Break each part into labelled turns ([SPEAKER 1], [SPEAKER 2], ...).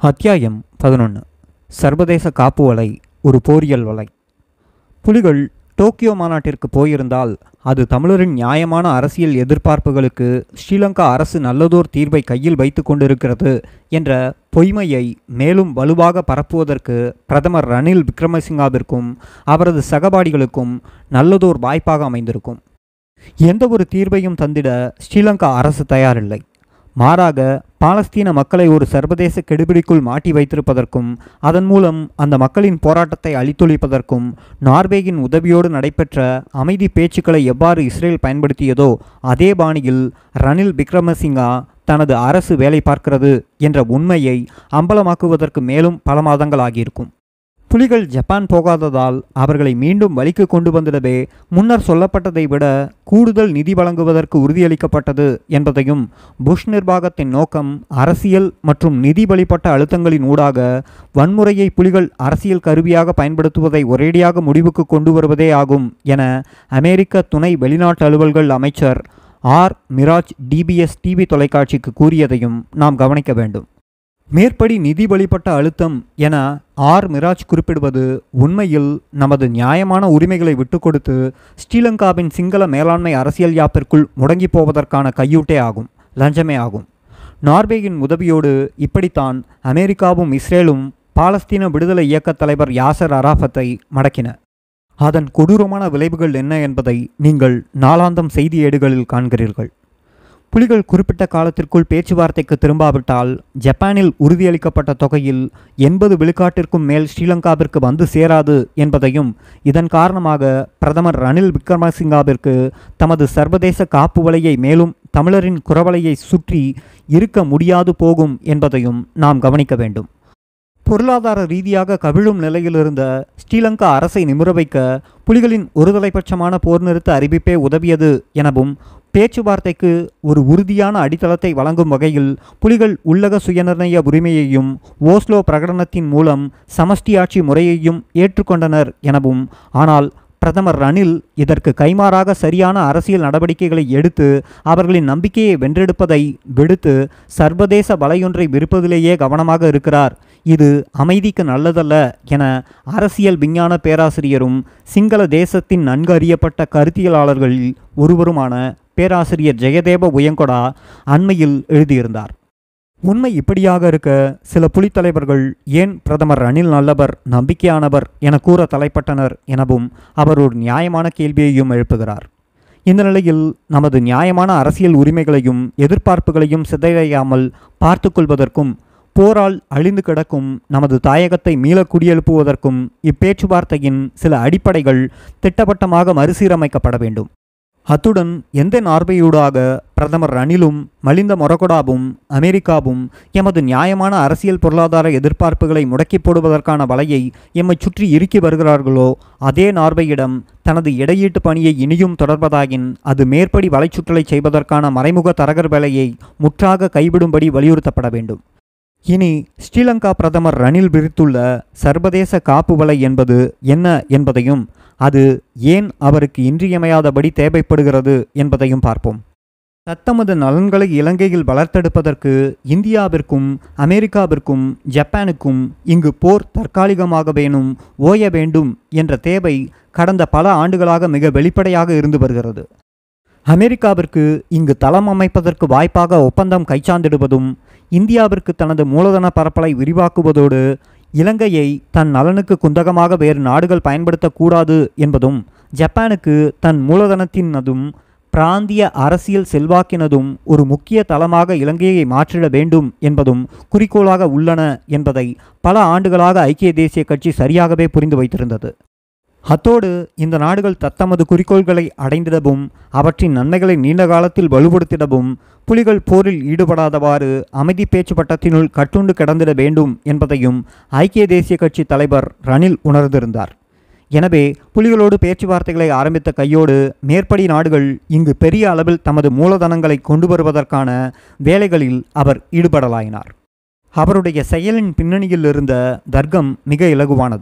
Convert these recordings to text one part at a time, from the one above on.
[SPEAKER 1] அத்தியாயம் பதினொன்று சர்வதேச காப்பு வலை ஒரு போரியல் வலை புலிகள் டோக்கியோ மாநாட்டிற்கு போயிருந்தால் அது தமிழரின் நியாயமான அரசியல் எதிர்பார்ப்புகளுக்கு ஸ்ரீலங்கா அரசு நல்லதோர் தீர்வை கையில் வைத்து கொண்டிருக்கிறது என்ற பொய்மையை மேலும் வலுவாக பரப்புவதற்கு பிரதமர் ரணில் விக்ரமசிங்காவிற்கும் அவரது சகபாடிகளுக்கும் நல்லதோர் வாய்ப்பாக அமைந்திருக்கும் எந்த ஒரு தீர்வையும் தந்திட ஸ்ரீலங்கா அரசு தயாரில்லை மாறாக பாலஸ்தீன மக்களை ஒரு சர்வதேச கெடுபிடிக்குள் மாட்டி வைத்திருப்பதற்கும் அதன் மூலம் அந்த மக்களின் போராட்டத்தை அழித்தொழிப்பதற்கும் நார்வேயின் உதவியோடு நடைபெற்ற அமைதி பேச்சுக்களை எவ்வாறு இஸ்ரேல் பயன்படுத்தியதோ அதே பாணியில் ரணில் விக்ரமசிங்கா தனது அரசு வேலை பார்க்கிறது என்ற உண்மையை அம்பலமாக்குவதற்கு மேலும் பல மாதங்கள் ஆகியிருக்கும் புலிகள் ஜப்பான் போகாததால் அவர்களை மீண்டும் வழிக்கு கொண்டு வந்திடவே முன்னர் சொல்லப்பட்டதை விட கூடுதல் நிதி வழங்குவதற்கு உறுதியளிக்கப்பட்டது என்பதையும் புஷ் நிர்வாகத்தின் நோக்கம் அரசியல் மற்றும் நிதி வழிபட்ட அழுத்தங்களின் ஊடாக வன்முறையை புலிகள் அரசியல் கருவியாக பயன்படுத்துவதை ஒரேடியாக முடிவுக்கு கொண்டு வருவதே ஆகும் என அமெரிக்க துணை வெளிநாட்டு அலுவல்கள் அமைச்சர் ஆர் மிராஜ் டிபிஎஸ் டிவி தொலைக்காட்சிக்கு கூறியதையும் நாம் கவனிக்க வேண்டும் மேற்படி நிதி வழிபட்ட அழுத்தம் என ஆர் மிராஜ் குறிப்பிடுவது உண்மையில் நமது நியாயமான உரிமைகளை விட்டுக் கொடுத்து ஸ்ரீலங்காவின் சிங்கள மேலாண்மை அரசியல் யாப்பிற்குள் முடங்கி போவதற்கான கையூட்டே ஆகும் லஞ்சமே ஆகும் நார்வேயின் உதவியோடு இப்படித்தான் அமெரிக்காவும் இஸ்ரேலும் பாலஸ்தீன விடுதலை இயக்கத் தலைவர் யாசர் அராஃபத்தை மடக்கின அதன் கொடூரமான விளைவுகள் என்ன என்பதை நீங்கள் நாளாந்தம் செய்தி ஏடுகளில் காண்கிறீர்கள் புலிகள் குறிப்பிட்ட காலத்திற்குள் பேச்சுவார்த்தைக்கு திரும்பாவிட்டால் ஜப்பானில் உறுதியளிக்கப்பட்ட தொகையில் எண்பது விழுக்காட்டிற்கும் மேல் ஸ்ரீலங்காவிற்கு வந்து சேராது என்பதையும் இதன் காரணமாக பிரதமர் ரணில் விக்ரமசிங்காவிற்கு தமது சர்வதேச காப்பு வலையை மேலும் தமிழரின் குறவலையை சுற்றி இருக்க முடியாது போகும் என்பதையும் நாம் கவனிக்க வேண்டும் பொருளாதார ரீதியாக கவிழும் நிலையில் இருந்த ஸ்ரீலங்கா அரசை நிமிர வைக்க புலிகளின் ஒருதலைபட்சமான போர் நிறுத்த அறிவிப்பே உதவியது எனவும் பேச்சுவார்த்தைக்கு ஒரு உறுதியான அடித்தளத்தை வழங்கும் வகையில் புலிகள் உள்ளக சுயநிர்ணய உரிமையையும் ஓஸ்லோ பிரகடனத்தின் மூலம் சமஷ்டியாட்சி முறையையும் ஏற்றுக்கொண்டனர் எனவும் ஆனால் பிரதமர் ரணில் இதற்கு கைமாறாக சரியான அரசியல் நடவடிக்கைகளை எடுத்து அவர்களின் நம்பிக்கையை வென்றெடுப்பதை விடுத்து சர்வதேச வலையொன்றை விருப்பதிலேயே கவனமாக இருக்கிறார் இது அமைதிக்கு நல்லதல்ல என அரசியல் விஞ்ஞான பேராசிரியரும் சிங்கள தேசத்தின் நன்கு அறியப்பட்ட கருத்தியலாளர்களில் ஒருவருமான பேராசிரியர் ஜெயதேவ உயங்கொடா அண்மையில் எழுதியிருந்தார் உண்மை இப்படியாக இருக்க சில புலித்தலைவர்கள் ஏன் பிரதமர் ரணில் நல்லவர் நம்பிக்கையானவர் என கூற தலைப்பட்டனர் எனவும் அவர் ஒரு நியாயமான கேள்வியையும் எழுப்புகிறார் இந்த நிலையில் நமது நியாயமான அரசியல் உரிமைகளையும் எதிர்பார்ப்புகளையும் சிதையாமல் பார்த்து கொள்வதற்கும் போரால் அழிந்து கிடக்கும் நமது தாயகத்தை மீள குடியெழுப்புவதற்கும் இப்பேச்சுவார்த்தையின் சில அடிப்படைகள் திட்டவட்டமாக மறுசீரமைக்கப்பட வேண்டும் அத்துடன் எந்த நார்வேயூடாக பிரதமர் ரணிலும் மலிந்த மொரகொடாவும் அமெரிக்காவும் எமது நியாயமான அரசியல் பொருளாதார எதிர்பார்ப்புகளை முடக்கி போடுவதற்கான வலையை எம்மை சுற்றி இறுக்கி வருகிறார்களோ அதே நார்வேயிடம் தனது இடையீட்டு பணியை இனியும் தொடர்வதாயின் அது மேற்படி வலைச்சுற்றலை செய்வதற்கான மறைமுக தரகர் வேலையை முற்றாக கைவிடும்படி வலியுறுத்தப்பட வேண்டும் இனி ஸ்ரீலங்கா பிரதமர் ரணில் விரித்துள்ள சர்வதேச காப்பு வலை என்பது என்ன என்பதையும் அது ஏன் அவருக்கு இன்றியமையாதபடி தேவைப்படுகிறது என்பதையும் பார்ப்போம் தத்தமது நலன்களை இலங்கையில் வளர்த்தெடுப்பதற்கு இந்தியாவிற்கும் அமெரிக்காவிற்கும் ஜப்பானுக்கும் இங்கு போர் தற்காலிகமாக வேணும் ஓய வேண்டும் என்ற தேவை கடந்த பல ஆண்டுகளாக மிக வெளிப்படையாக இருந்து வருகிறது அமெரிக்காவிற்கு இங்கு தளம் அமைப்பதற்கு வாய்ப்பாக ஒப்பந்தம் கைச்சாந்திடுவதும் இந்தியாவிற்கு தனது மூலதன பரப்பலை விரிவாக்குவதோடு இலங்கையை தன் நலனுக்கு குந்தகமாக வேறு நாடுகள் பயன்படுத்தக்கூடாது என்பதும் ஜப்பானுக்கு தன் மூலதனத்தினதும் பிராந்திய அரசியல் செல்வாக்கினதும் ஒரு முக்கிய தளமாக இலங்கையை மாற்றிட வேண்டும் என்பதும் குறிக்கோளாக உள்ளன என்பதை பல ஆண்டுகளாக ஐக்கிய தேசிய கட்சி சரியாகவே புரிந்து வைத்திருந்தது அத்தோடு இந்த நாடுகள் தத்தமது குறிக்கோள்களை அடைந்திடவும் அவற்றின் நன்மைகளை நீண்ட காலத்தில் வலுப்படுத்திடவும் புலிகள் போரில் ஈடுபடாதவாறு அமைதி பேச்சுப்பட்டத்தினுள் கட்டுண்டு கிடந்திட வேண்டும் என்பதையும் ஐக்கிய தேசிய கட்சி தலைவர் ரணில் உணர்ந்திருந்தார் எனவே புலிகளோடு பேச்சுவார்த்தைகளை ஆரம்பித்த கையோடு மேற்படி நாடுகள் இங்கு பெரிய அளவில் தமது மூலதனங்களை கொண்டு வருவதற்கான வேலைகளில் அவர் ஈடுபடலாயினார் அவருடைய செயலின் பின்னணியில் இருந்த தர்க்கம் மிக இலகுவானது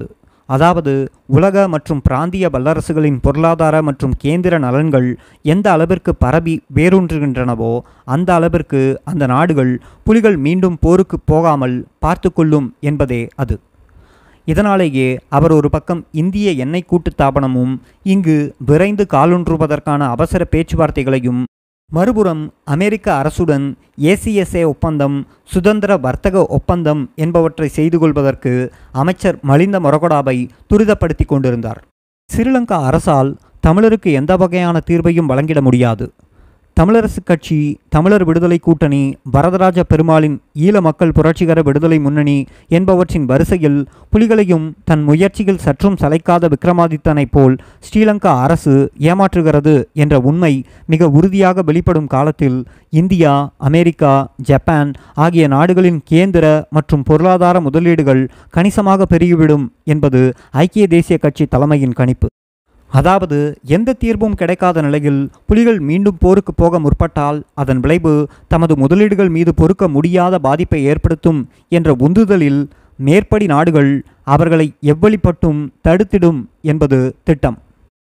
[SPEAKER 1] அதாவது உலக மற்றும் பிராந்திய வல்லரசுகளின் பொருளாதார மற்றும் கேந்திர நலன்கள் எந்த அளவிற்கு பரவி வேரூன்றுகின்றனவோ அந்த அளவிற்கு அந்த நாடுகள் புலிகள் மீண்டும் போருக்கு போகாமல் பார்த்து கொள்ளும் என்பதே அது இதனாலேயே அவர் ஒரு பக்கம் இந்திய எண்ணெய் கூட்டுத் தாபனமும் இங்கு விரைந்து காலூன்றுவதற்கான அவசர பேச்சுவார்த்தைகளையும் மறுபுறம் அமெரிக்க அரசுடன் ஏசிஎஸ்ஏ ஒப்பந்தம் சுதந்திர வர்த்தக ஒப்பந்தம் என்பவற்றை செய்து கொள்வதற்கு அமைச்சர் மலிந்த மொரகொடாவை துரிதப்படுத்தி கொண்டிருந்தார் ஸ்ரீலங்கா அரசால் தமிழருக்கு எந்த வகையான தீர்வையும் வழங்கிட முடியாது தமிழரசுக் கட்சி தமிழர் விடுதலை கூட்டணி வரதராஜ பெருமாளின் ஈழ மக்கள் புரட்சிகர விடுதலை முன்னணி என்பவற்றின் வரிசையில் புலிகளையும் தன் முயற்சியில் சற்றும் சளைக்காத விக்ரமாதித்தனைப் போல் ஸ்ரீலங்கா அரசு ஏமாற்றுகிறது என்ற உண்மை மிக உறுதியாக வெளிப்படும் காலத்தில் இந்தியா அமெரிக்கா ஜப்பான் ஆகிய நாடுகளின் கேந்திர மற்றும் பொருளாதார முதலீடுகள் கணிசமாக பெருகிவிடும் என்பது ஐக்கிய தேசிய கட்சி தலைமையின் கணிப்பு அதாவது எந்த தீர்வும் கிடைக்காத நிலையில் புலிகள் மீண்டும் போருக்கு போக முற்பட்டால் அதன் விளைவு தமது முதலீடுகள் மீது பொறுக்க முடியாத பாதிப்பை ஏற்படுத்தும் என்ற உந்துதலில் மேற்படி நாடுகள் அவர்களை எவ்வழிப்பட்டும் தடுத்திடும் என்பது திட்டம்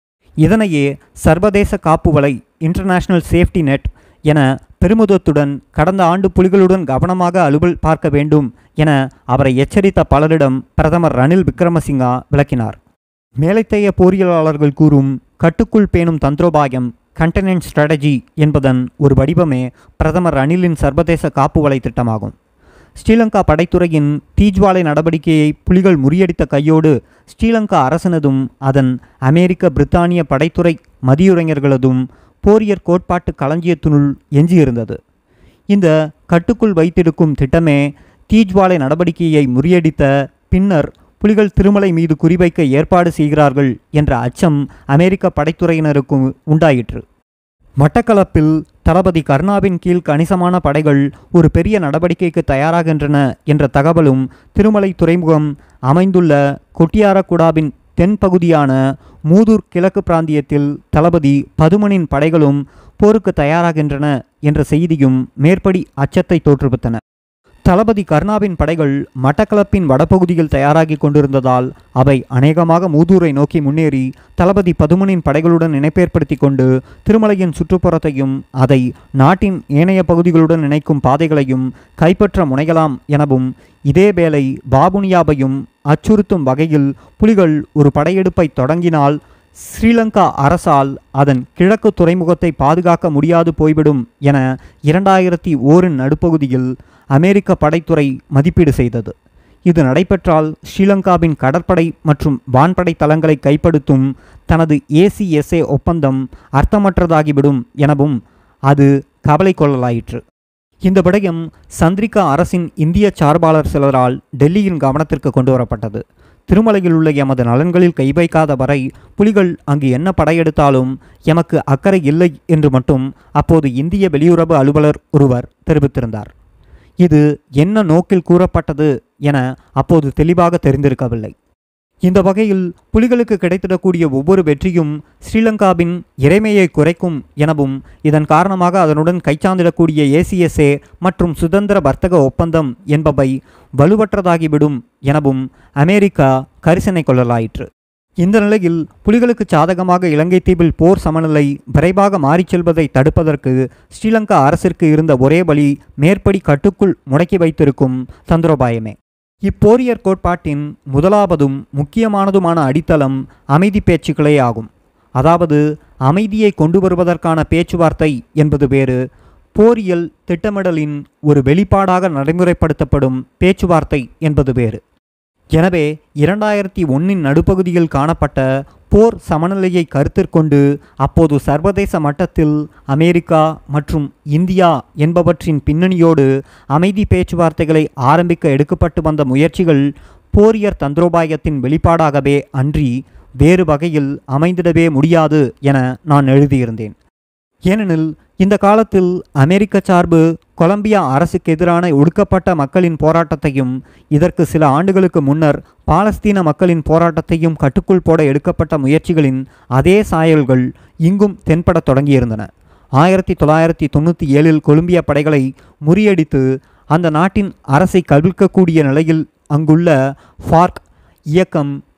[SPEAKER 1] இதனையே சர்வதேச காப்பு வலை இன்டர்நேஷனல் சேஃப்டி நெட் என பெருமிதத்துடன் கடந்த ஆண்டு புலிகளுடன் கவனமாக அலுவல் பார்க்க வேண்டும் என அவரை எச்சரித்த பலரிடம் பிரதமர் ரணில் விக்ரமசிங்கா விளக்கினார் மேலைத்தைய போரியலாளர்கள் கூறும் கட்டுக்குள் பேணும் தந்திரோபாயம் கண்டனன்ட் ஸ்ட்ராட்டஜி என்பதன் ஒரு வடிவமே பிரதமர் ரணிலின் சர்வதேச காப்பு வலை திட்டமாகும் ஸ்ரீலங்கா படைத்துறையின் தீஜ்வாலை நடவடிக்கையை புலிகள் முறியடித்த கையோடு ஸ்ரீலங்கா அரசினதும் அதன் அமெரிக்க பிரித்தானிய படைத்துறை மதியுரைஞர்களதும் போரியர் கோட்பாட்டு களஞ்சியத்தினுள் எஞ்சியிருந்தது இந்த கட்டுக்குள் வைத்திருக்கும் திட்டமே தீஜ்வாலை நடவடிக்கையை முறியடித்த பின்னர் புலிகள் திருமலை மீது குறிவைக்க ஏற்பாடு செய்கிறார்கள் என்ற அச்சம் அமெரிக்க படைத்துறையினருக்கும் உண்டாயிற்று மட்டக்களப்பில் தளபதி கர்ணாவின் கீழ் கணிசமான படைகள் ஒரு பெரிய நடவடிக்கைக்கு தயாராகின்றன என்ற தகவலும் திருமலை துறைமுகம் அமைந்துள்ள கொட்டியாரக்குடாவின் தென்பகுதியான மூதூர் கிழக்கு பிராந்தியத்தில் தளபதி பதுமனின் படைகளும் போருக்கு தயாராகின்றன என்ற செய்தியும் மேற்படி அச்சத்தை தோற்றுவித்தன தளபதி கர்ணாவின் படைகள் மட்டக்களப்பின் வடபகுதியில் தயாராகி கொண்டிருந்ததால் அவை அநேகமாக மூதூரை நோக்கி முன்னேறி தளபதி பதுமனின் படைகளுடன் இணைப்பேற்படுத்தி கொண்டு திருமலையின் சுற்றுப்புறத்தையும் அதை நாட்டின் ஏனைய பகுதிகளுடன் இணைக்கும் பாதைகளையும் கைப்பற்ற முனையலாம் எனவும் இதேவேளை பாபுனியாவையும் அச்சுறுத்தும் வகையில் புலிகள் ஒரு படையெடுப்பை தொடங்கினால் ஸ்ரீலங்கா அரசால் அதன் கிழக்கு துறைமுகத்தை பாதுகாக்க முடியாது போய்விடும் என இரண்டாயிரத்தி ஓரின் நடுப்பகுதியில் அமெரிக்க படைத்துறை மதிப்பீடு செய்தது இது நடைபெற்றால் ஸ்ரீலங்காவின் கடற்படை மற்றும் வான்படை தளங்களை கைப்படுத்தும் தனது ஏசிஎஸ்ஏ ஒப்பந்தம் அர்த்தமற்றதாகிவிடும் எனவும் அது கவலை கொள்ளலாயிற்று இந்த விடயம் சந்திரிகா அரசின் இந்திய சார்பாளர் சிலரால் டெல்லியின் கவனத்திற்கு கொண்டு வரப்பட்டது திருமலையில் உள்ள எமது நலன்களில் கை வைக்காத வரை புலிகள் அங்கு என்ன படையெடுத்தாலும் எமக்கு அக்கறை இல்லை என்று மட்டும் அப்போது இந்திய வெளியுறவு அலுவலர் ஒருவர் தெரிவித்திருந்தார் இது என்ன நோக்கில் கூறப்பட்டது என அப்போது தெளிவாக தெரிந்திருக்கவில்லை இந்த வகையில் புலிகளுக்கு கிடைத்திடக்கூடிய ஒவ்வொரு வெற்றியும் ஸ்ரீலங்காவின் இறைமையை குறைக்கும் எனவும் இதன் காரணமாக அதனுடன் கைச்சாந்திடக்கூடிய ஏசிஎஸ்ஏ மற்றும் சுதந்திர வர்த்தக ஒப்பந்தம் என்பவை வலுவற்றதாகிவிடும் எனவும் அமெரிக்கா கரிசனை கொள்ளலாயிற்று இந்த நிலையில் புலிகளுக்கு சாதகமாக இலங்கை தீவில் போர் சமநிலை விரைவாக மாறிச் செல்வதை தடுப்பதற்கு ஸ்ரீலங்கா அரசிற்கு இருந்த ஒரே வழி மேற்படி கட்டுக்குள் முடக்கி வைத்திருக்கும் தந்திரோபாயமே இப்போரியர் கோட்பாட்டின் முதலாவதும் முக்கியமானதுமான அடித்தளம் அமைதி பேச்சுக்களே ஆகும் அதாவது அமைதியை கொண்டு வருவதற்கான பேச்சுவார்த்தை என்பது வேறு போரியல் திட்டமிடலின் ஒரு வெளிப்பாடாக நடைமுறைப்படுத்தப்படும் பேச்சுவார்த்தை என்பது வேறு எனவே இரண்டாயிரத்தி ஒன்னின் நடுப்பகுதியில் காணப்பட்ட போர் சமநிலையை கருத்திற்கொண்டு அப்போது சர்வதேச மட்டத்தில் அமெரிக்கா மற்றும் இந்தியா என்பவற்றின் பின்னணியோடு அமைதி பேச்சுவார்த்தைகளை ஆரம்பிக்க எடுக்கப்பட்டு வந்த முயற்சிகள் போரியர் தந்திரோபாயத்தின் வெளிப்பாடாகவே அன்றி வேறு வகையில் அமைந்திடவே முடியாது என நான் எழுதியிருந்தேன் ஏனெனில் இந்த காலத்தில் அமெரிக்க சார்பு கொலம்பியா அரசுக்கு எதிரான ஒடுக்கப்பட்ட மக்களின் போராட்டத்தையும் இதற்கு சில ஆண்டுகளுக்கு முன்னர் பாலஸ்தீன மக்களின் போராட்டத்தையும் கட்டுக்குள் போட எடுக்கப்பட்ட முயற்சிகளின் அதே சாயல்கள் இங்கும் தென்படத் தொடங்கியிருந்தன ஆயிரத்தி தொள்ளாயிரத்தி தொண்ணூற்றி ஏழில் கொலம்பியா படைகளை முறியடித்து அந்த நாட்டின் அரசை கவிழ்க்கக்கூடிய நிலையில் அங்குள்ள ஃபார்க் இயக்கம்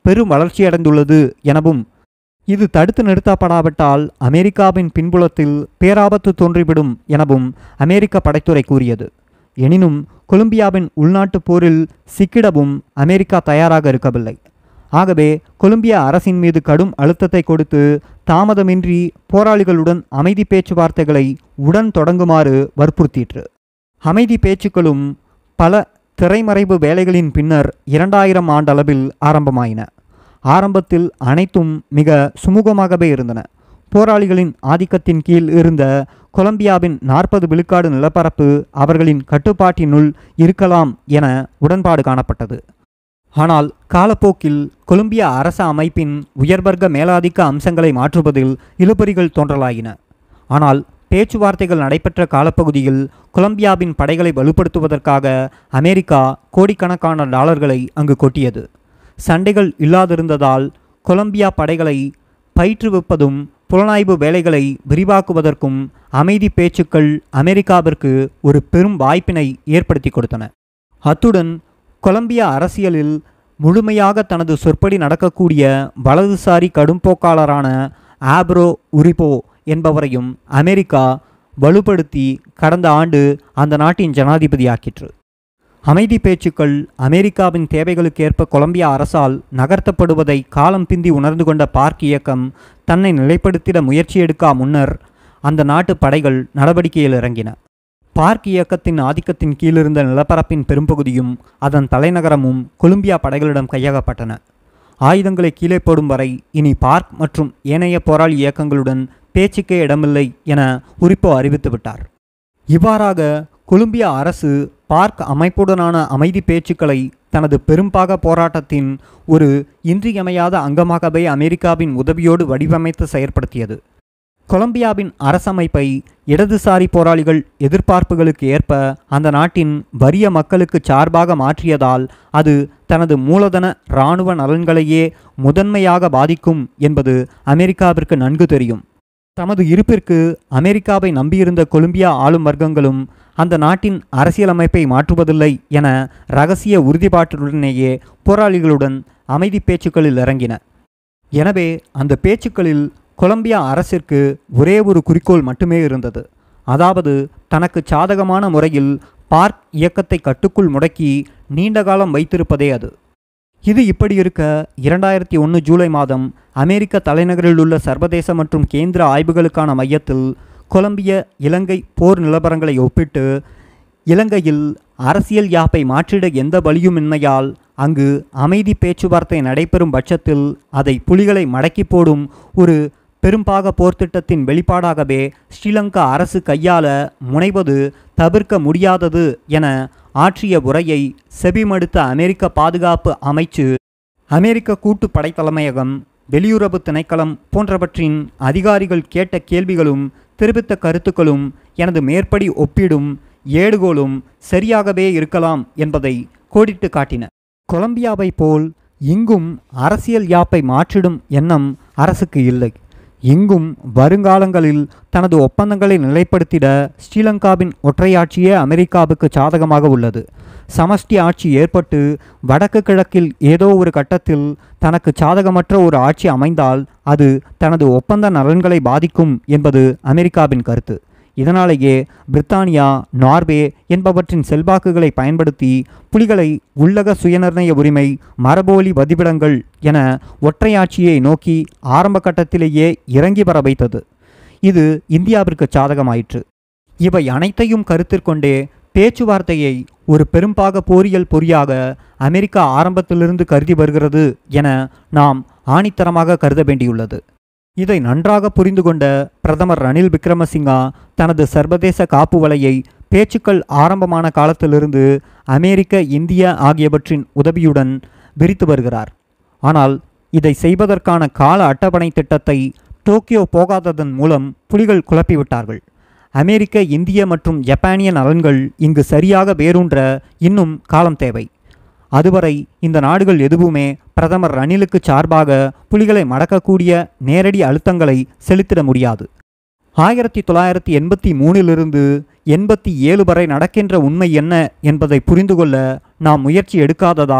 [SPEAKER 1] பெரும் வளர்ச்சியடைந்துள்ளது எனவும் இது தடுத்து நிறுத்தப்படாவிட்டால் அமெரிக்காவின் பின்புலத்தில் பேராபத்து தோன்றிவிடும் எனவும் அமெரிக்க படைத்துறை கூறியது எனினும் கொலம்பியாவின் உள்நாட்டுப் போரில் சிக்கிடவும் அமெரிக்கா தயாராக இருக்கவில்லை ஆகவே கொலம்பியா அரசின் மீது கடும் அழுத்தத்தை கொடுத்து தாமதமின்றி போராளிகளுடன் அமைதி பேச்சுவார்த்தைகளை உடன் தொடங்குமாறு வற்புறுத்திற்று அமைதி பேச்சுக்களும் பல திரைமறைவு வேலைகளின் பின்னர் இரண்டாயிரம் ஆண்டளவில் ஆரம்பமாயின ஆரம்பத்தில் அனைத்தும் மிக சுமூகமாகவே இருந்தன போராளிகளின் ஆதிக்கத்தின் கீழ் இருந்த கொலம்பியாவின் நாற்பது விழுக்காடு நிலப்பரப்பு அவர்களின் கட்டுப்பாட்டினுள் இருக்கலாம் என உடன்பாடு காணப்பட்டது ஆனால் காலப்போக்கில் கொலம்பியா அரச அமைப்பின் உயர்வர்க்க மேலாதிக்க அம்சங்களை மாற்றுவதில் இழுபறிகள் தோன்றலாயின ஆனால் பேச்சுவார்த்தைகள் நடைபெற்ற காலப்பகுதியில் கொலம்பியாவின் படைகளை வலுப்படுத்துவதற்காக அமெரிக்கா கோடிக்கணக்கான டாலர்களை அங்கு கொட்டியது சண்டைகள் இல்லாதிருந்ததால் கொலம்பியா படைகளை பயிற்றுவிப்பதும் புலனாய்வு வேலைகளை விரிவாக்குவதற்கும் அமைதி பேச்சுக்கள் அமெரிக்காவிற்கு ஒரு பெரும் வாய்ப்பினை ஏற்படுத்தி கொடுத்தன அத்துடன் கொலம்பியா அரசியலில் முழுமையாக தனது சொற்படி நடக்கக்கூடிய வலதுசாரி கடும்போக்காளரான ஆப்ரோ உரிபோ என்பவரையும் அமெரிக்கா வலுப்படுத்தி கடந்த ஆண்டு அந்த நாட்டின் ஜனாதிபதியாக்கிற்று அமைதி பேச்சுக்கள் அமெரிக்காவின் தேவைகளுக்கேற்ப கொலம்பியா அரசால் நகர்த்தப்படுவதை காலம் பிந்தி உணர்ந்து கொண்ட பார்க் இயக்கம் தன்னை நிலைப்படுத்திட முயற்சி எடுக்கா முன்னர் அந்த நாட்டு படைகள் நடவடிக்கையில் இறங்கின பார்க் இயக்கத்தின் ஆதிக்கத்தின் கீழிருந்த நிலப்பரப்பின் பெரும்பகுதியும் அதன் தலைநகரமும் கொலம்பியா படைகளிடம் கையகப்பட்டன ஆயுதங்களை கீழே போடும் வரை இனி பார்க் மற்றும் ஏனைய போராளி இயக்கங்களுடன் பேச்சுக்கே இடமில்லை என உரிப்போ அறிவித்து விட்டார் இவ்வாறாக கொலம்பியா அரசு பார்க் அமைப்புடனான அமைதி பேச்சுக்களை தனது பெரும்பாக போராட்டத்தின் ஒரு இன்றியமையாத அங்கமாகவே அமெரிக்காவின் உதவியோடு வடிவமைத்து செயற்படுத்தியது கொலம்பியாவின் அரசமைப்பை இடதுசாரி போராளிகள் எதிர்பார்ப்புகளுக்கு ஏற்ப அந்த நாட்டின் வறிய மக்களுக்கு சார்பாக மாற்றியதால் அது தனது மூலதன இராணுவ நலன்களையே முதன்மையாக பாதிக்கும் என்பது அமெரிக்காவிற்கு நன்கு தெரியும் தமது இருப்பிற்கு அமெரிக்காவை நம்பியிருந்த கொலம்பியா ஆளும் வர்க்கங்களும் அந்த நாட்டின் அரசியலமைப்பை மாற்றுவதில்லை என ரகசிய உறுதிப்பாட்டுடனேயே போராளிகளுடன் அமைதி பேச்சுக்களில் இறங்கின எனவே அந்த பேச்சுக்களில் கொலம்பியா அரசிற்கு ஒரே ஒரு குறிக்கோள் மட்டுமே இருந்தது அதாவது தனக்கு சாதகமான முறையில் பார்க் இயக்கத்தை கட்டுக்குள் முடக்கி நீண்ட காலம் வைத்திருப்பதே அது இது இப்படி இருக்க இரண்டாயிரத்தி ஒன்று ஜூலை மாதம் அமெரிக்க தலைநகரில் உள்ள சர்வதேச மற்றும் கேந்திர ஆய்வுகளுக்கான மையத்தில் கொலம்பிய இலங்கை போர் நிலவரங்களை ஒப்பிட்டு இலங்கையில் அரசியல் யாப்பை மாற்றிட எந்த வழியுமின்மையால் அங்கு அமைதி பேச்சுவார்த்தை நடைபெறும் பட்சத்தில் அதை புலிகளை மடக்கி போடும் ஒரு பெரும்பாக போர்த்திட்டத்தின் வெளிப்பாடாகவே ஸ்ரீலங்கா அரசு கையாள முனைவது தவிர்க்க முடியாதது என ஆற்றிய உரையை செபிமடுத்த அமெரிக்க பாதுகாப்பு அமைச்சு அமெரிக்க கூட்டு படைத்தலைமையகம் வெளியுறவு திணைக்களம் போன்றவற்றின் அதிகாரிகள் கேட்ட கேள்விகளும் தெரிவித்த கருத்துக்களும் எனது மேற்படி ஒப்பீடும் ஏடுகோலும் சரியாகவே இருக்கலாம் என்பதை கோடிட்டு காட்டின கொலம்பியாவை போல் இங்கும் அரசியல் யாப்பை மாற்றிடும் எண்ணம் அரசுக்கு இல்லை இங்கும் வருங்காலங்களில் தனது ஒப்பந்தங்களை நிலைப்படுத்திட ஸ்ரீலங்காவின் ஒற்றையாட்சியே அமெரிக்காவுக்கு சாதகமாக உள்ளது சமஷ்டி ஆட்சி ஏற்பட்டு வடக்கு கிழக்கில் ஏதோ ஒரு கட்டத்தில் தனக்கு சாதகமற்ற ஒரு ஆட்சி அமைந்தால் அது தனது ஒப்பந்த நலன்களை பாதிக்கும் என்பது அமெரிக்காவின் கருத்து இதனாலேயே பிரித்தானியா நார்வே என்பவற்றின் செல்வாக்குகளை பயன்படுத்தி புலிகளை உள்ளக சுயநிர்ணய உரிமை மரபோலி வதிவிடங்கள் என ஒற்றையாட்சியை நோக்கி ஆரம்ப கட்டத்திலேயே இறங்கி வர வைத்தது இது இந்தியாவிற்கு சாதகமாயிற்று இவை அனைத்தையும் கருத்திற்கொண்டே பேச்சுவார்த்தையை ஒரு பெரும்பாக போரியல் பொறியாக அமெரிக்கா ஆரம்பத்திலிருந்து கருதி வருகிறது என நாம் ஆணித்தரமாக கருத வேண்டியுள்ளது இதை நன்றாக புரிந்து கொண்ட பிரதமர் ரணில் விக்ரமசிங்கா தனது சர்வதேச காப்பு வலையை பேச்சுக்கள் ஆரம்பமான காலத்திலிருந்து அமெரிக்க இந்திய ஆகியவற்றின் உதவியுடன் விரித்து வருகிறார் ஆனால் இதை செய்வதற்கான கால அட்டவணை திட்டத்தை டோக்கியோ போகாததன் மூலம் புலிகள் குழப்பிவிட்டார்கள் அமெரிக்க இந்திய மற்றும் ஜப்பானிய நலன்கள் இங்கு சரியாக வேரூன்ற இன்னும் காலம் தேவை அதுவரை இந்த நாடுகள் எதுவுமே பிரதமர் ரணிலுக்கு சார்பாக புலிகளை மடக்கக்கூடிய நேரடி அழுத்தங்களை செலுத்திட முடியாது ஆயிரத்தி தொள்ளாயிரத்தி எண்பத்தி மூணிலிருந்து எண்பத்தி ஏழு வரை நடக்கின்ற உண்மை என்ன என்பதை புரிந்து கொள்ள நாம் முயற்சி எடுக்காததால்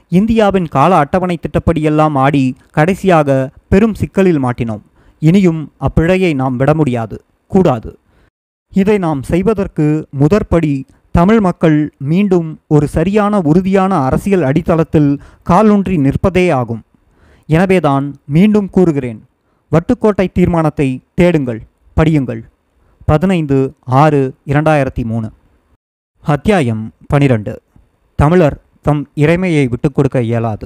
[SPEAKER 1] இந்தியாவின் கால அட்டவணை திட்டப்படியெல்லாம் ஆடி கடைசியாக பெரும் சிக்கலில் மாட்டினோம் இனியும் அப்பிழையை நாம் விட முடியாது கூடாது இதை நாம் செய்வதற்கு முதற்படி தமிழ் மக்கள் மீண்டும் ஒரு சரியான உறுதியான அரசியல் அடித்தளத்தில் காலூன்றி நிற்பதே ஆகும் எனவேதான் மீண்டும் கூறுகிறேன் வட்டுக்கோட்டை தீர்மானத்தை தேடுங்கள் படியுங்கள் பதினைந்து ஆறு இரண்டாயிரத்தி மூணு அத்தியாயம் பனிரெண்டு தமிழர் தம் இறைமையை விட்டுக் கொடுக்க இயலாது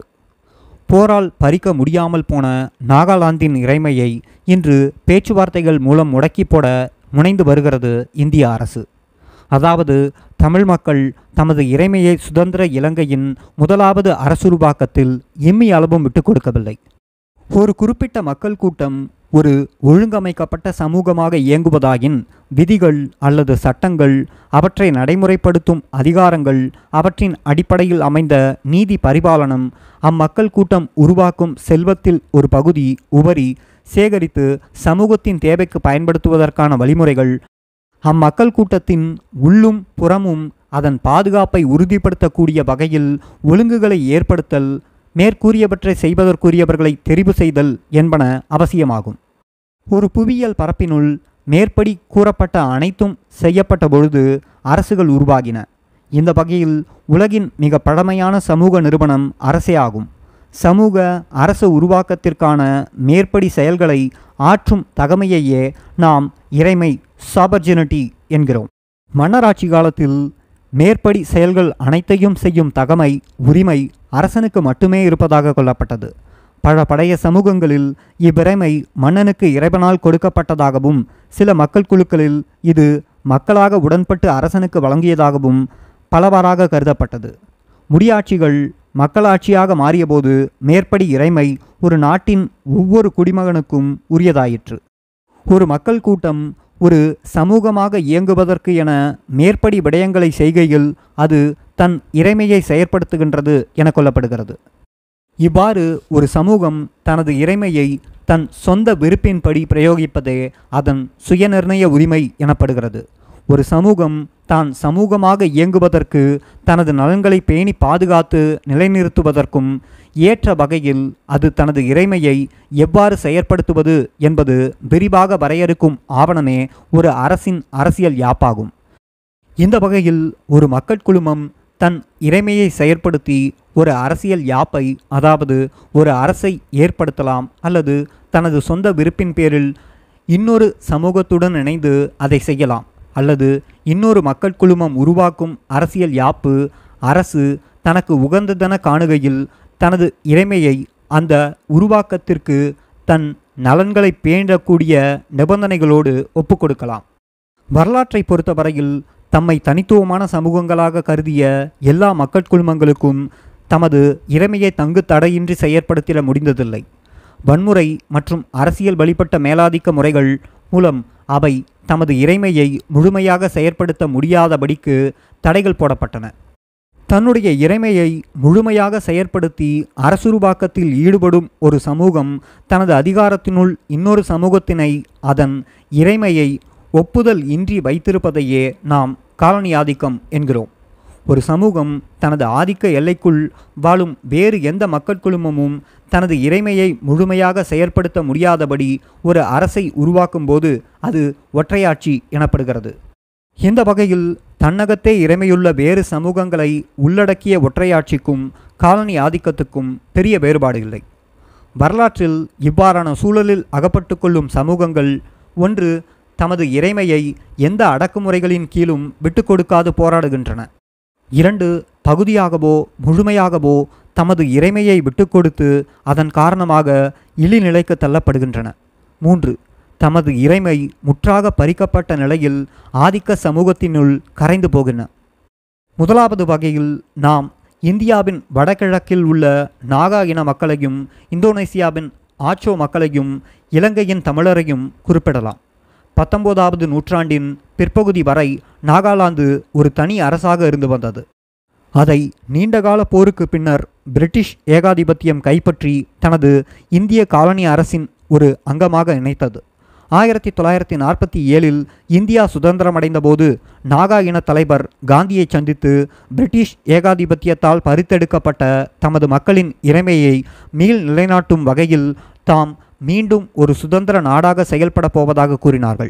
[SPEAKER 1] போரால் பறிக்க முடியாமல் போன நாகாலாந்தின் இறைமையை இன்று பேச்சுவார்த்தைகள் மூலம் முடக்கி போட முனைந்து வருகிறது இந்திய அரசு அதாவது தமிழ் மக்கள் தமது இறைமையை சுதந்திர இலங்கையின் முதலாவது அரசுருவாக்கத்தில் எம்மி அளவும் விட்டுக் கொடுக்கவில்லை ஒரு குறிப்பிட்ட மக்கள் கூட்டம் ஒரு ஒழுங்கமைக்கப்பட்ட சமூகமாக இயங்குவதாயின் விதிகள் அல்லது சட்டங்கள் அவற்றை நடைமுறைப்படுத்தும் அதிகாரங்கள் அவற்றின் அடிப்படையில் அமைந்த நீதி பரிபாலனம் அம்மக்கள் கூட்டம் உருவாக்கும் செல்வத்தில் ஒரு பகுதி உபரி சேகரித்து சமூகத்தின் தேவைக்கு பயன்படுத்துவதற்கான வழிமுறைகள் அம்மக்கள் கூட்டத்தின் உள்ளும் புறமும் அதன் பாதுகாப்பை உறுதிப்படுத்தக்கூடிய வகையில் ஒழுங்குகளை ஏற்படுத்தல் மேற்கூறியவற்றை செய்வதற்குரியவர்களை தெரிவு செய்தல் என்பன அவசியமாகும் ஒரு புவியியல் பரப்பினுள் மேற்படி கூறப்பட்ட அனைத்தும் செய்யப்பட்ட பொழுது அரசுகள் உருவாகின இந்த வகையில் உலகின் மிக பழமையான சமூக நிறுவனம் அரசே ஆகும் சமூக அரசு உருவாக்கத்திற்கான மேற்படி செயல்களை ஆற்றும் தகமையையே நாம் இறைமை சாபர்ஜினிட்டி என்கிறோம் மன்னராட்சி காலத்தில் மேற்படி செயல்கள் அனைத்தையும் செய்யும் தகமை உரிமை அரசனுக்கு மட்டுமே இருப்பதாக கொள்ளப்பட்டது பல பழைய சமூகங்களில் இவ்விறைமை மன்னனுக்கு இறைவனால் கொடுக்கப்பட்டதாகவும் சில மக்கள் குழுக்களில் இது மக்களாக உடன்பட்டு அரசனுக்கு வழங்கியதாகவும் பலவாறாக கருதப்பட்டது முடியாட்சிகள் மக்களாட்சியாக மாறியபோது மேற்படி இறைமை ஒரு நாட்டின் ஒவ்வொரு குடிமகனுக்கும் உரியதாயிற்று ஒரு மக்கள் கூட்டம் ஒரு சமூகமாக இயங்குவதற்கு என மேற்படி விடயங்களை செய்கையில் அது தன் இறைமையை செயற்படுத்துகின்றது என கொள்ளப்படுகிறது இவ்வாறு ஒரு சமூகம் தனது இறைமையை தன் சொந்த விருப்பின்படி பிரயோகிப்பதே அதன் சுயநிர்ணய உரிமை எனப்படுகிறது ஒரு சமூகம் தான் சமூகமாக இயங்குவதற்கு தனது நலன்களை பேணி பாதுகாத்து நிலைநிறுத்துவதற்கும் ஏற்ற வகையில் அது தனது இறைமையை எவ்வாறு செயற்படுத்துவது என்பது விரிவாக வரையறுக்கும் ஆவணமே ஒரு அரசின் அரசியல் யாப்பாகும் இந்த வகையில் ஒரு மக்கட்குழுமம் தன் இறைமையை செயற்படுத்தி ஒரு அரசியல் யாப்பை அதாவது ஒரு அரசை ஏற்படுத்தலாம் அல்லது தனது சொந்த விருப்பின் பேரில் இன்னொரு சமூகத்துடன் இணைந்து அதை செய்யலாம் அல்லது இன்னொரு மக்கள் குழுமம் உருவாக்கும் அரசியல் யாப்பு அரசு தனக்கு உகந்ததென காணுகையில் தனது இறைமையை அந்த உருவாக்கத்திற்கு தன் நலன்களை பேணக்கூடிய நிபந்தனைகளோடு ஒப்புக்கொடுக்கலாம் வரலாற்றை பொறுத்தவரையில் தம்மை தனித்துவமான சமூகங்களாக கருதிய எல்லா மக்கள் குழுமங்களுக்கும் தமது இறைமையை தங்கு தடையின்றி செயற்படுத்திட முடிந்ததில்லை வன்முறை மற்றும் அரசியல் வழிபட்ட மேலாதிக்க முறைகள் மூலம் அவை தமது இறைமையை முழுமையாக செயற்படுத்த முடியாதபடிக்கு தடைகள் போடப்பட்டன தன்னுடைய இறைமையை முழுமையாக செயற்படுத்தி அரசுருவாக்கத்தில் ஈடுபடும் ஒரு சமூகம் தனது அதிகாரத்தினுள் இன்னொரு சமூகத்தினை அதன் இறைமையை ஒப்புதல் இன்றி வைத்திருப்பதையே நாம் காலனி ஆதிக்கம் என்கிறோம் ஒரு சமூகம் தனது ஆதிக்க எல்லைக்குள் வாழும் வேறு எந்த மக்கள் குழுமமும் தனது இறைமையை முழுமையாக செயற்படுத்த முடியாதபடி ஒரு அரசை உருவாக்கும்போது அது ஒற்றையாட்சி எனப்படுகிறது இந்த வகையில் தன்னகத்தே இறைமையுள்ள வேறு சமூகங்களை உள்ளடக்கிய ஒற்றையாட்சிக்கும் காலனி ஆதிக்கத்துக்கும் பெரிய வேறுபாடு இல்லை வரலாற்றில் இவ்வாறான சூழலில் அகப்பட்டு கொள்ளும் சமூகங்கள் ஒன்று தமது இறைமையை எந்த அடக்குமுறைகளின் கீழும் விட்டு கொடுக்காது போராடுகின்றன இரண்டு பகுதியாகவோ முழுமையாகவோ தமது இறைமையை விட்டு கொடுத்து அதன் காரணமாக இழிநிலைக்கு தள்ளப்படுகின்றன மூன்று தமது இறைமை முற்றாக பறிக்கப்பட்ட நிலையில் ஆதிக்க சமூகத்தினுள் கரைந்து போகின முதலாவது வகையில் நாம் இந்தியாவின் வடகிழக்கில் உள்ள நாகா இன மக்களையும் இந்தோனேசியாவின் ஆச்சோ மக்களையும் இலங்கையின் தமிழரையும் குறிப்பிடலாம் பத்தொன்பதாவது நூற்றாண்டின் பிற்பகுதி வரை நாகாலாந்து ஒரு தனி அரசாக இருந்து வந்தது அதை நீண்டகால போருக்கு பின்னர் பிரிட்டிஷ் ஏகாதிபத்தியம் கைப்பற்றி தனது இந்திய காலனி அரசின் ஒரு அங்கமாக இணைத்தது ஆயிரத்தி தொள்ளாயிரத்தி நாற்பத்தி ஏழில் இந்தியா சுதந்திரமடைந்த போது நாகா இன தலைவர் காந்தியை சந்தித்து பிரிட்டிஷ் ஏகாதிபத்தியத்தால் பறித்தெடுக்கப்பட்ட தமது மக்களின் இறைமையை மீள் நிலைநாட்டும் வகையில் தாம் மீண்டும் ஒரு சுதந்திர நாடாக செயல்பட போவதாக கூறினார்கள்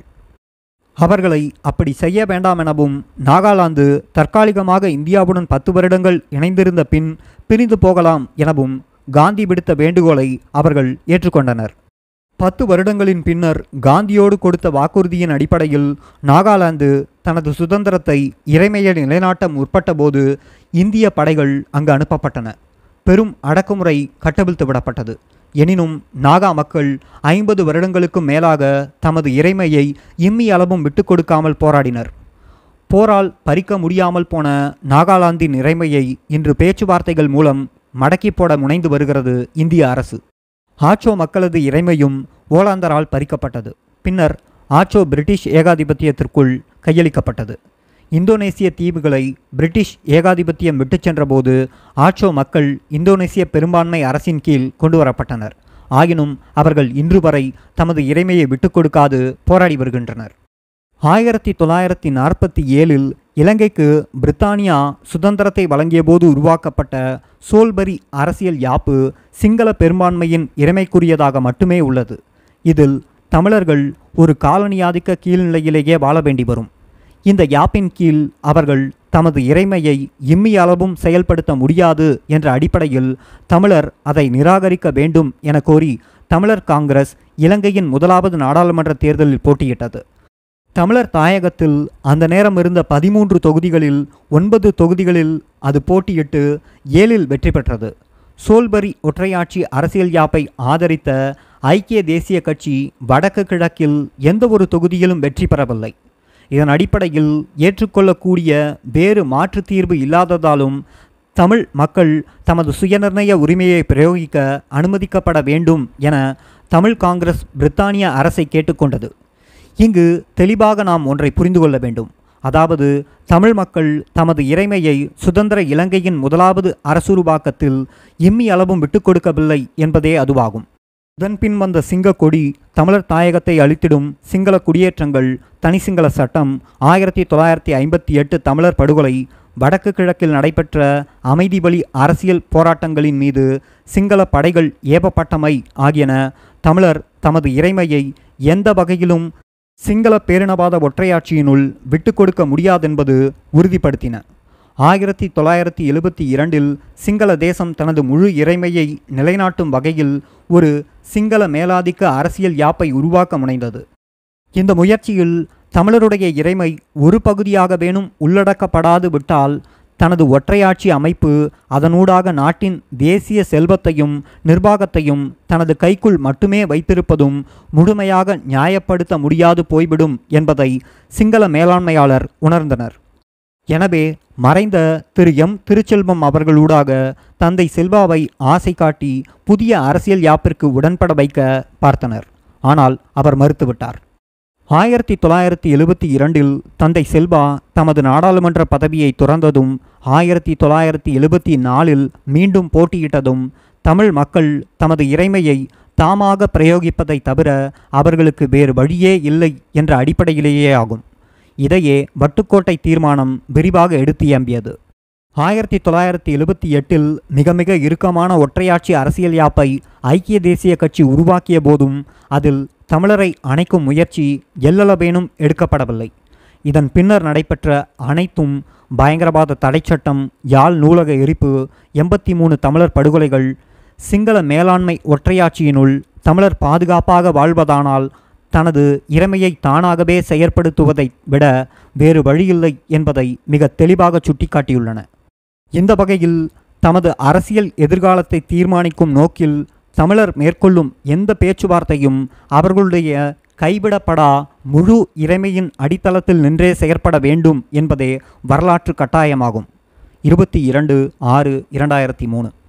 [SPEAKER 1] அவர்களை அப்படி செய்ய வேண்டாம் எனவும் நாகாலாந்து தற்காலிகமாக இந்தியாவுடன் பத்து வருடங்கள் இணைந்திருந்த பின் பிரிந்து போகலாம் எனவும் காந்தி விடுத்த வேண்டுகோளை அவர்கள் ஏற்றுக்கொண்டனர் பத்து வருடங்களின் பின்னர் காந்தியோடு கொடுத்த வாக்குறுதியின் அடிப்படையில் நாகாலாந்து தனது சுதந்திரத்தை இறைமையை நிலைநாட்ட முற்பட்டபோது இந்திய படைகள் அங்கு அனுப்பப்பட்டன பெரும் அடக்குமுறை கட்டவிழ்த்து விடப்பட்டது எனினும் நாகா மக்கள் ஐம்பது வருடங்களுக்கும் மேலாக தமது இறைமையை இம்மி அளவும் விட்டு கொடுக்காமல் போராடினர் போரால் பறிக்க முடியாமல் போன நாகாலாந்தின் இறைமையை இன்று பேச்சுவார்த்தைகள் மூலம் மடக்கி போட முனைந்து வருகிறது இந்திய அரசு ஆச்சோ மக்களது இறைமையும் ஓலாந்தரால் பறிக்கப்பட்டது பின்னர் ஆச்சோ பிரிட்டிஷ் ஏகாதிபத்தியத்திற்குள் கையளிக்கப்பட்டது இந்தோனேசிய தீவுகளை பிரிட்டிஷ் ஏகாதிபத்தியம் விட்டுச் சென்றபோது ஆச்சோ மக்கள் இந்தோனேசிய பெரும்பான்மை அரசின் கீழ் கொண்டு வரப்பட்டனர் ஆயினும் அவர்கள் இன்று வரை தமது இறைமையை விட்டுக் கொடுக்காது போராடி வருகின்றனர் ஆயிரத்தி தொள்ளாயிரத்தி நாற்பத்தி ஏழில் இலங்கைக்கு பிரித்தானியா சுதந்திரத்தை வழங்கியபோது உருவாக்கப்பட்ட சோல்பரி அரசியல் யாப்பு சிங்கள பெரும்பான்மையின் இறைமைக்குரியதாக மட்டுமே உள்ளது இதில் தமிழர்கள் ஒரு காலனியாதிக்க கீழ்நிலையிலேயே வாழ வேண்டி வரும் இந்த யாப்பின் கீழ் அவர்கள் தமது இறைமையை இம்மி அளவும் செயல்படுத்த முடியாது என்ற அடிப்படையில் தமிழர் அதை நிராகரிக்க வேண்டும் என கோரி தமிழர் காங்கிரஸ் இலங்கையின் முதலாவது நாடாளுமன்ற தேர்தலில் போட்டியிட்டது தமிழர் தாயகத்தில் அந்த நேரம் இருந்த பதிமூன்று தொகுதிகளில் ஒன்பது தொகுதிகளில் அது போட்டியிட்டு ஏழில் வெற்றி பெற்றது சோல்பரி ஒற்றையாட்சி அரசியல் யாப்பை ஆதரித்த ஐக்கிய தேசிய கட்சி வடக்கு கிழக்கில் எந்த ஒரு தொகுதியிலும் வெற்றி பெறவில்லை இதன் அடிப்படையில் ஏற்றுக்கொள்ளக்கூடிய வேறு மாற்று தீர்வு இல்லாததாலும் தமிழ் மக்கள் தமது சுயநிர்ணய உரிமையை பிரயோகிக்க அனுமதிக்கப்பட வேண்டும் என தமிழ் காங்கிரஸ் பிரித்தானிய அரசை கேட்டுக்கொண்டது இங்கு தெளிவாக நாம் ஒன்றை புரிந்து கொள்ள வேண்டும் அதாவது தமிழ் மக்கள் தமது இறைமையை சுதந்திர இலங்கையின் முதலாவது அரசுருவாக்கத்தில் இம்மி அளவும் விட்டுக் கொடுக்கவில்லை என்பதே அதுவாகும் இதன்பின் வந்த சிங்க கொடி தமிழர் தாயகத்தை அழித்திடும் சிங்கள குடியேற்றங்கள் தனி சிங்கள சட்டம் ஆயிரத்தி தொள்ளாயிரத்தி ஐம்பத்தி எட்டு தமிழர் படுகொலை வடக்கு கிழக்கில் நடைபெற்ற அமைதி வழி அரசியல் போராட்டங்களின் மீது சிங்கள படைகள் ஏவப்பட்டமை ஆகியன தமிழர் தமது இறைமையை எந்த வகையிலும் சிங்கள பேரினவாத ஒற்றையாட்சியினுள் விட்டுக் கொடுக்க முடியாதென்பது உறுதிப்படுத்தின ஆயிரத்தி தொள்ளாயிரத்தி எழுபத்தி இரண்டில் சிங்கள தேசம் தனது முழு இறைமையை நிலைநாட்டும் வகையில் ஒரு சிங்கள மேலாதிக்க அரசியல் யாப்பை உருவாக்க முனைந்தது இந்த முயற்சியில் தமிழருடைய இறைமை ஒரு பகுதியாக வேணும் உள்ளடக்கப்படாது விட்டால் தனது ஒற்றையாட்சி அமைப்பு அதனூடாக நாட்டின் தேசிய செல்வத்தையும் நிர்வாகத்தையும் தனது கைக்குள் மட்டுமே வைத்திருப்பதும் முழுமையாக நியாயப்படுத்த முடியாது போய்விடும் என்பதை சிங்கள மேலாண்மையாளர் உணர்ந்தனர் எனவே மறைந்த திரு எம் திருச்செல்வம் அவர்களூடாக தந்தை செல்வாவை ஆசை காட்டி புதிய அரசியல் யாப்பிற்கு உடன்பட வைக்க பார்த்தனர் ஆனால் அவர் மறுத்துவிட்டார் ஆயிரத்தி தொள்ளாயிரத்தி எழுபத்தி இரண்டில் தந்தை செல்வா தமது நாடாளுமன்ற பதவியை துறந்ததும் ஆயிரத்தி தொள்ளாயிரத்தி எழுபத்தி நாலில் மீண்டும் போட்டியிட்டதும் தமிழ் மக்கள் தமது இறைமையை தாமாக பிரயோகிப்பதை தவிர அவர்களுக்கு வேறு வழியே இல்லை என்ற அடிப்படையிலேயே ஆகும் இதையே வட்டுக்கோட்டை தீர்மானம் விரிவாக எடுத்தியம்பியது ஆயிரத்தி தொள்ளாயிரத்தி எழுபத்தி எட்டில் மிக மிக இறுக்கமான ஒற்றையாட்சி அரசியல் யாப்பை ஐக்கிய தேசிய கட்சி உருவாக்கிய போதும் அதில் தமிழரை அணைக்கும் முயற்சி எல்லளவேனும் எடுக்கப்படவில்லை இதன் பின்னர் நடைபெற்ற அனைத்தும் பயங்கரவாத தடைச்சட்டம் யாழ் நூலக எரிப்பு எண்பத்தி மூணு தமிழர் படுகொலைகள் சிங்கள மேலாண்மை ஒற்றையாட்சியினுள் தமிழர் பாதுகாப்பாக வாழ்வதானால் தனது இறைமையை தானாகவே செயற்படுத்துவதை விட வேறு வழியில்லை என்பதை மிக தெளிவாக சுட்டிக்காட்டியுள்ளன இந்த வகையில் தமது அரசியல் எதிர்காலத்தை தீர்மானிக்கும் நோக்கில் தமிழர் மேற்கொள்ளும் எந்த பேச்சுவார்த்தையும் அவர்களுடைய கைவிடப்படா முழு இறைமையின் அடித்தளத்தில் நின்றே செயற்பட வேண்டும் என்பதே வரலாற்று கட்டாயமாகும் இருபத்தி இரண்டு ஆறு இரண்டாயிரத்தி மூணு